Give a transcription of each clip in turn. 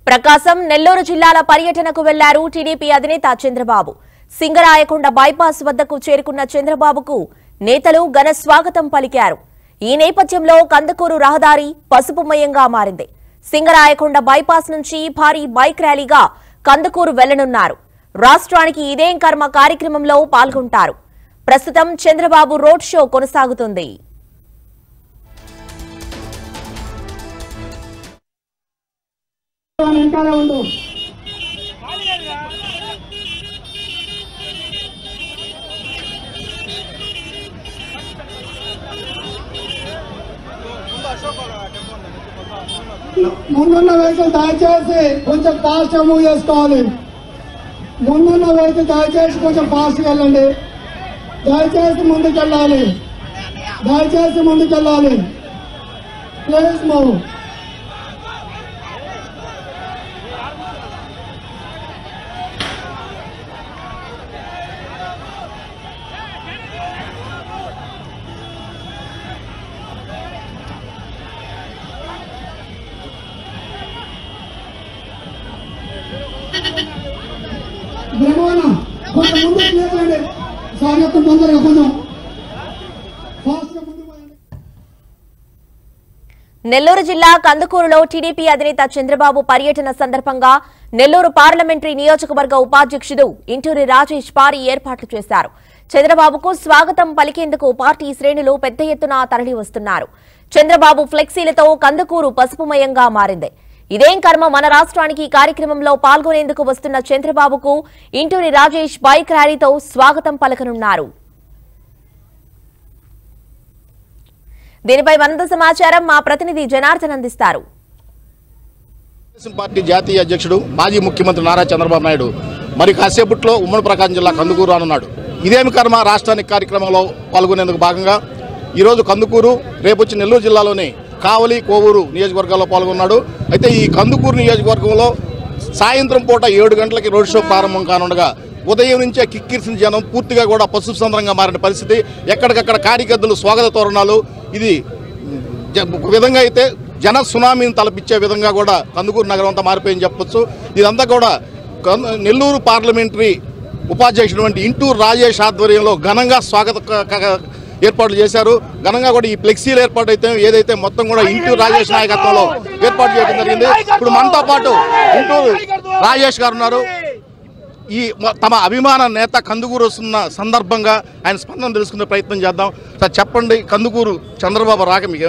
ప్రకాశం నెల్లూరు జిల్లాల పర్యటనకు వెళ్లారు టీడీపీ అధినేత చంద్రబాబు సింగరాయకొండ బైపాస్ వద్దకు చేరుకున్న చంద్రబాబుకు నేతలు ఘన స్వాగతం పలికారు ఈ నేపథ్యంలో కందకూరు రహదారి పసుపుమయంగా మారింది సింగరాయకొండ బైపాస్ నుంచి భారీ బైక్ ర్యాలీగా కందకూరు వెళ్లనున్నారు రాష్ట్రానికి ఇదేం కర్మ కార్యక్రమంలో పాల్గొంటారు ప్రస్తుతం చంద్రబాబు రోడ్ షో కొనసాగుతుంది వెనకాల ఉండు ముందున్న వెహికల్ దయచేసి కొంచెం ఫాస్ట్ మూవ్ చేసుకోవాలి ముందున్న వెహికల్ దయచేసి కొంచెం ఫాస్ట్ వెళ్ళండి దయచేసి ముందుకెళ్ళాలి దయచేసి ముందుకెళ్ళాలి ప్లీజ్ మూవ్ బ్రహ్మాన కొంచెం ముందు క్లియర్ చేయండి స్వాగతం తొందరగా కొంచెం ఫాస్ట్ గా ముందు పోయండి నెల్లూరు జిల్లా కందుకూరులో టీడీపీ అధినేత చంద్రబాబు పర్యటన సందర్భంగా నెల్లూరు పార్లమెంటరీ నియోజకవర్గ ఉపాధ్యక్షుడు ఇంటూరి రాజేష్ పారి ఏర్పాట్లు చేశారు చంద్రబాబుకు స్వాగతం పలికేందుకు పార్టీ శ్రేణులు పెద్ద ఎత్తున తరలి వస్తున్నారు చంద్రబాబు ఫ్లెక్సీలతో కందుకూరు పసుపుమయంగా మారింది ఇదేం కర్మ మన రాష్ట్రానికి ఈ కార్యక్రమంలో పాల్గొనేందుకు వస్తున్న చంద్రబాబుకు ఇంటూరి రాజేష్ బైక్ ర్యాలీతో స్వాగతం పలకనున్నారు దీనిపై మరింత సమాచారం మా ప్రతినిధి జనార్దన్ అందిస్తారు తెలుగుదేశం పార్టీ జాతీయ అధ్యక్షుడు మాజీ ముఖ్యమంత్రి నారా చంద్రబాబు నాయుడు మరి కాసేపట్లో ఉమ్మడి ప్రకాశం జిల్లా కందుకూరు రానున్నాడు ఇదేమి కర్మ రాష్ట్రానికి కార్యక్రమంలో పాల్గొనేందుకు భాగంగా ఈరోజు కందుకూరు రేపు వచ్చి నెల్లూరు జిల్లాలోని కావలి కోవూరు నియోజకవర్గాల్లో పాల్గొన్నాడు అయితే ఈ కందుకూరు నియోజకవర్గంలో సాయంత్రం పూట ఏడు గంటలకి రోడ్ షో ప్రారంభం కానుండగా ఉదయం నుంచే కిక్కిరిసిన జనం పూర్తిగా కూడా పసుపు సంద్రంగా మారిన పరిస్థితి ఎక్కడికక్కడ కారికద్దులు స్వాగత తోరణాలు ఇది జ- ఒక విధంగా అయితే జన సునామీని తలపించే విధంగా కూడా కందుకూరు నగరం అంతా మారిపోయింది చెప్పొచ్చు ఇదంతా కూడా కన్- నెల్లూరు పార్లమెంటరీ ఉపాధ్యక్షుడు వంటి ఇంటూరు రాజేష్ ఆధ్వర్యంలో ఘనంగా స్వాగత క- క- ఏర్పాట్లు చేశారు ఘనంగా కూడా ఈ ఫ్లెక్సీలు ఏర్పాటు అయితే ఏదైతే మొత్తం కూడా ఇంటూరు రాజేష్ నాయకత్వంలో ఏర్పాటు చేయడం జరిగింది ఇప్పుడు మనతో పాటు ఇంటూరు రాజేష్ గారు ఉన్నారు ఈ మ- తమ అభిమాన నేత కందుకూరు వస్తున్న సందర్భంగా ఆయన స్పందన తెలుసుకునే ప్రయత్నం చేద్దాం సార్ చెప్పండి కందుకూరు చంద్రబాబు రాక మీకు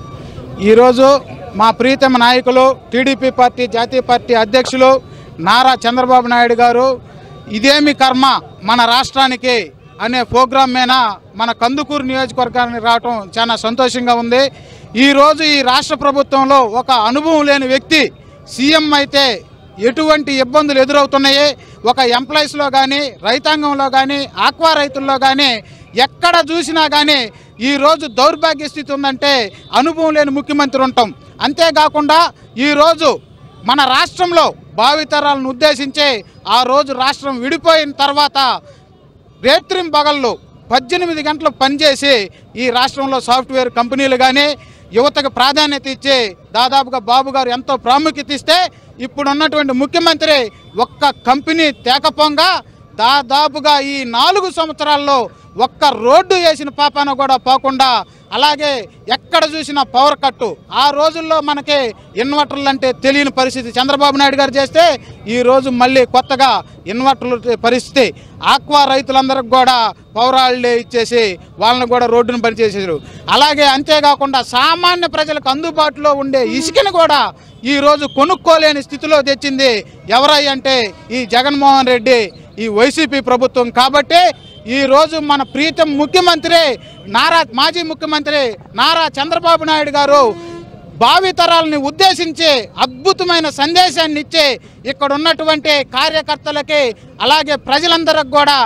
ఈరోజు మా ప్రీతమ నాయకులు టీడీపీ పార్టీ జాతీయ పార్టీ అధ్యక్షులు నారా చంద్రబాబు నాయుడు గారు ఇదేమి కర్మ మన రాష్ట్రానికి అనే ప్రోగ్రాం మీద మన కందుకూరు నియోజకవర్గానికి రావటం చాలా సంతోషంగా ఉంది ఈరోజు ఈ రాష్ట్ర ప్రభుత్వంలో ఒక అనుభవం లేని వ్యక్తి సీఎం అయితే ఎటువంటి ఇబ్బందులు ఎదురవుతున్నాయి ఒక ఎంప్లాయీస్లో కానీ రైతాంగంలో కానీ ఆక్వా రైతుల్లో కానీ ఎక్కడ చూసినా కానీ ఈరోజు దౌర్భాగ్య స్థితి ఉందంటే అనుభవం లేని ముఖ్యమంత్రి ఉంటాం అంతేకాకుండా ఈరోజు మన రాష్ట్రంలో భావితరాలను ఉద్దేశించి ఆ రోజు రాష్ట్రం విడిపోయిన తర్వాత రేత్రిం పగళ్ళు పద్దెనిమిది గంటలు పనిచేసి ఈ రాష్ట్రంలో సాఫ్ట్వేర్ కంపెనీలు కానీ యువతకు ప్రాధాన్యత ఇచ్చి దాదాపుగా బాబు గారు ఎంతో ప్రాముఖ్యత ఇస్తే ఇప్పుడు ఉన్నటువంటి ముఖ్యమంత్రి ఒక్క కంపెనీ తేకపోగా దాదాపుగా ఈ నాలుగు సంవత్సరాల్లో ఒక్క రోడ్డు వేసిన పాపాన కూడా పోకుండా అలాగే ఎక్కడ చూసినా పవర్ కట్టు ఆ రోజుల్లో మనకి ఇన్వర్టర్లు అంటే తెలియని పరిస్థితి చంద్రబాబు నాయుడు గారు చేస్తే ఈ రోజు మళ్ళీ కొత్తగా ఇన్వర్టర్లు పరిస్థితి ఆక్వా రైతులందరికి కూడా పవర్ హాలిడే ఇచ్చేసి వాళ్ళని కూడా రోడ్డును పనిచేసేసారు అలాగే అంతేకాకుండా సామాన్య ప్రజలకు అందుబాటులో ఉండే ఇసుకని కూడా ఈ రోజు కొనుక్కోలేని స్థితిలో తెచ్చింది ఎవరై అంటే ఈ జగన్మోహన్ రెడ్డి ఈ వైసీపీ ప్రభుత్వం కాబట్టి ఈ రోజు మన ప్రీతం ముఖ్యమంత్రి నారా మాజీ ముఖ్యమంత్రి నారా చంద్రబాబు నాయుడు గారు భావితరాలని ఉద్దేశించి అద్భుతమైన సందేశాన్ని ఇచ్చి ఇక్కడ ఉన్నటువంటి కార్యకర్తలకి అలాగే ప్రజలందరికి కూడా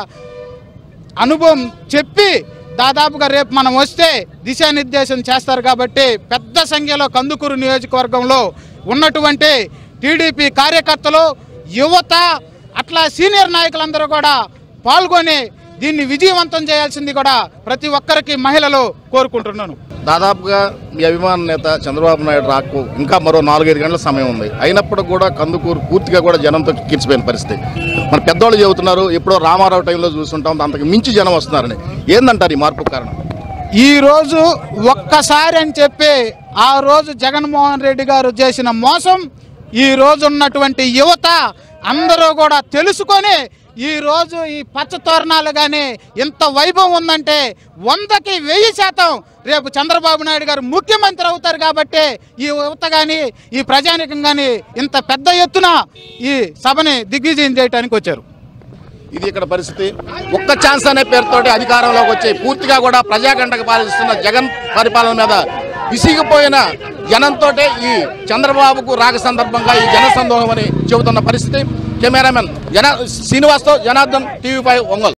అనుభవం చెప్పి దాదాపుగా రేపు మనం వస్తే దిశానిర్దేశం చేస్తారు కాబట్టి పెద్ద సంఖ్యలో కందుకూరు నియోజకవర్గంలో ఉన్నటువంటి టీడీపీ కార్యకర్తలు యువత అట్లా సీనియర్ నాయకులందరూ కూడా పాల్గొని దీన్ని విజయవంతం చేయాల్సింది కూడా ప్రతి ఒక్కరికి మహిళలు కోరుకుంటున్నాను దాదాపుగా మీ అభిమాన నేత చంద్రబాబు నాయుడు రాకు ఇంకా మరో నాలుగైదు గంటల సమయం ఉంది అయినప్పుడు కూడా కందుకూరు పూర్తిగా కూడా జనంతో కిర్చిపోయిన పరిస్థితి మన పెద్దవాళ్ళు చెబుతున్నారు ఎప్పుడో రామారావు టైంలో చూస్తుంటాం అంతకు మించి జనం వస్తున్నారని ఏందంటారు ఈ మార్పు కారణం ఈ రోజు ఒక్కసారి అని చెప్పి ఆ రోజు జగన్మోహన్ రెడ్డి గారు చేసిన మోసం ఈ రోజు ఉన్నటువంటి యువత అందరూ కూడా తెలుసుకొని ఈ రోజు ఈ పచ్చ తోరణాలు కానీ ఇంత వైభవం ఉందంటే వందకి వెయ్యి శాతం రేపు చంద్రబాబు నాయుడు గారు ముఖ్యమంత్రి అవుతారు కాబట్టి ఈ యువత కానీ ఈ ప్రజానికం కానీ ఇంత పెద్ద ఎత్తున ఈ సభని దిగ్విజయం చేయడానికి వచ్చారు ఇది ఇక్కడ పరిస్థితి ఒక్క ఛాన్స్ అనే పేరుతోటి అధికారంలోకి వచ్చి పూర్తిగా కూడా ప్రజాగంటకు పాలిస్తున్న జగన్ పరిపాలన మీద విసిగిపోయిన జనంతో ఈ చంద్రబాబుకు రాక సందర్భంగా ఈ జన సందోహం అని చెబుతున్న పరిస్థితి కెమెరామెన్ జన శ్రీనివాస్తో జనార్దన్ టీవీ ఫైవ్ ఒంగోలు